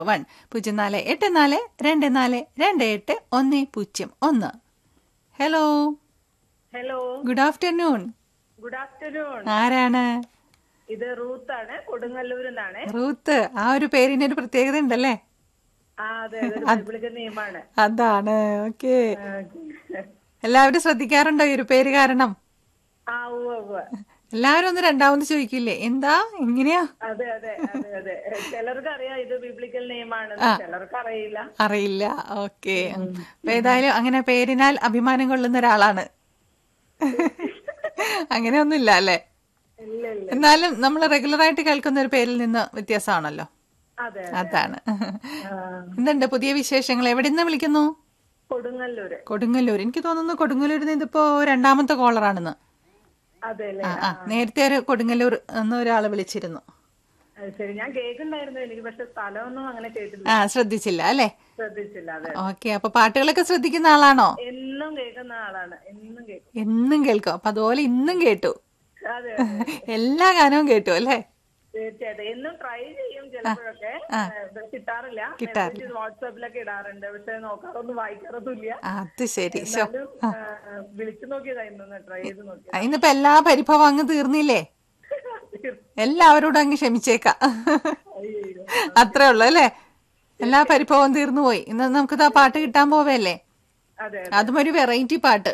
One പൂജ്യം നാല് എട്ട് നാല് രണ്ട് നാല് രണ്ട് എട്ട് ഒന്ന് പൂജ്യം ഒന്ന് hello hello good afternoon good afternoon ആരാണ് ഇത് റൂത്ത് ആണ് കൊടുങ്ങല്ലൂരിൽ നിന്നാണ് റൂത്ത് ആ ഒരു പേരിന് ഒരു പ്രത്യേകത ഉണ്ടല്ലേ ആ അതെ അതെ ബൈബിളിന്റെ നിയമമാണ് അതാണ് ഓക്കെ എല്ലാവരും ശ്രദ്ധിക്കാറുണ്ടോ ഈ ഒരു പേര് കാരണം ആ ഉവ്വ് ഉവ്വ് എല്ലാവരും ഒന്ന് രണ്ടാമത് ചോദിക്കില്ലേ എന്താ എങ്ങനെയാ അതെ അതെ അതെ അതെ ചിലർക്ക് അറിയാം ഇത് ബിബ്ലിക്കൽ നിയമമാണ് ചിലർക്ക് അറിയില്ല അറിയില്ല ഓക്കെ അപ്പൊ ഏതായാലും അങ്ങനെ പേരിനാൽ അഭിമാനം കൊള്ളുന്ന ഒരാളാണ് അങ്ങനെയൊന്നുമില്ല അല്ലേ ഇല്ല ഇല്ല എന്നാലും നമ്മൾ റെഗുലർ ആയിട്ട് കേൾക്കുന്ന ഒരു പേരിൽ നിന്ന് വ്യത്യാസമാണല്ലോ അതെ അതാണ് ആ, എന്തുണ്ട് പുതിയ വിശേഷങ്ങൾ എവിടെ നിന്ന് വിളിക്കുന്നു കൊടുങ്ങല്ലൂര് കൊടുങ്ങല്ലൂർ എനിക്ക് തോന്നുന്നു കൊടുങ്ങല്ലൂരിൽ നിന്ന് ഇതിപ്പോ രണ്ടാമത്തെ കോളറാണെന്ന് അതെ അല്ലേ ആ ആ നേരത്തെ ഒരു കൊടുങ്ങല്ലൂർ എന്ന് ഒരാൾ വിളിച്ചിരുന്നു അത് ശരി ഞാൻ കേൾക്കുണ്ടായിരുന്നു എനിക്ക് പക്ഷെ സ്ഥലമൊന്നും അങ്ങനെ കേട്ടില്ല ആ ശ്രദ്ധിച്ചില്ല അല്ലേ ശ്രദ്ധിച്ചില്ല അതെ ഓക്കെ അപ്പൊ പാട്ടുകളൊക്കെ ശ്രദ്ധിക്കുന്ന ആളാണോ എന്നും കേൾക്കുന്ന ആളാണ് എന്നും കേൾക്കും എന്നും കേൾക്കും അപ്പൊ അതുപോലെ ഇന്നും കേട്ടു അതെ എല്ലാ ഗാനവും കേട്ടു അല്ലേ തീർച്ചയായിട്ടും എന്നും ട്രൈ ചെയ്യും ചിലപ്പോഴൊക്കെ ഏഹ് കിട്ടാറില്ല കിട്ടാറില്ല. മെസ്സേജ് വാട്സാപ്പിലൊക്കെ ഇടാറുണ്ട് പക്ഷെ നോക്കാറൊന്നും വായിക്കാറൊന്നുമില്ല അത് ശരി ശോ എന്നാലും ഏഹ് വിളിച്ചു നോക്കിയതാ ഇന്നൊന്ന് ട്രൈ ചെയ്ത് നോക്കി ആ, ഇന്നിപ്പോ എല്ലാ പരിഭവം അങ്ങ് തീർന്നില്ലേ എല്ലാവരോടും അങ്ങ് ക്ഷമിച്ചേക്കാം അയ്യോ. അത്രേ ഉള്ളു അല്ലേ എല്ലാ പരിഭവവും തീർന്നു പോയി ഇന്ന് നമുക്ക് ആ പാട്ട് കിട്ടാൻ പോവല്ലേ അതെ അതും ഒരു വെറൈറ്റി പാട്ട്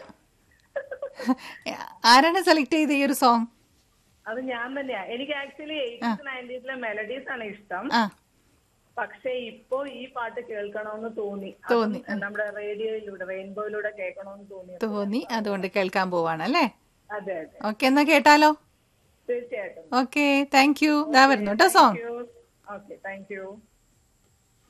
ആരാണ് സെലക്ട് ചെയ്ത ഈ ഒരു സോങ് അത് ഞാൻ തന്നെയാ എനിക്ക് ആക്ച്വലി എയ്റ്റീസ് നയൻറ്റീസിലെ മെലഡീസ് ആണ് ഇഷ്ടം ആ പക്ഷെ ഇപ്പോ ഈ പാട്ട് കേൾക്കണമെന്ന് തോന്നി അതും തോന്നി. നമ്മുടെ റേഡിയോയിലൂടെ റെയിൻബോയിലൂടെ കേൾക്കണമെന്ന് തോന്നി തോന്നി അതുകൊണ്ട് കേൾക്കാൻ പോവാണ് അല്ലേ അതെ അതെ ഓക്കെ എന്നാ കേട്ടാലോ തീർച്ചയായിട്ടും ഓക്കെ താങ്ക് യു ഇതാ വരുന്നു കേട്ടോ സോങ് ഓക്കെ താങ്ക് യു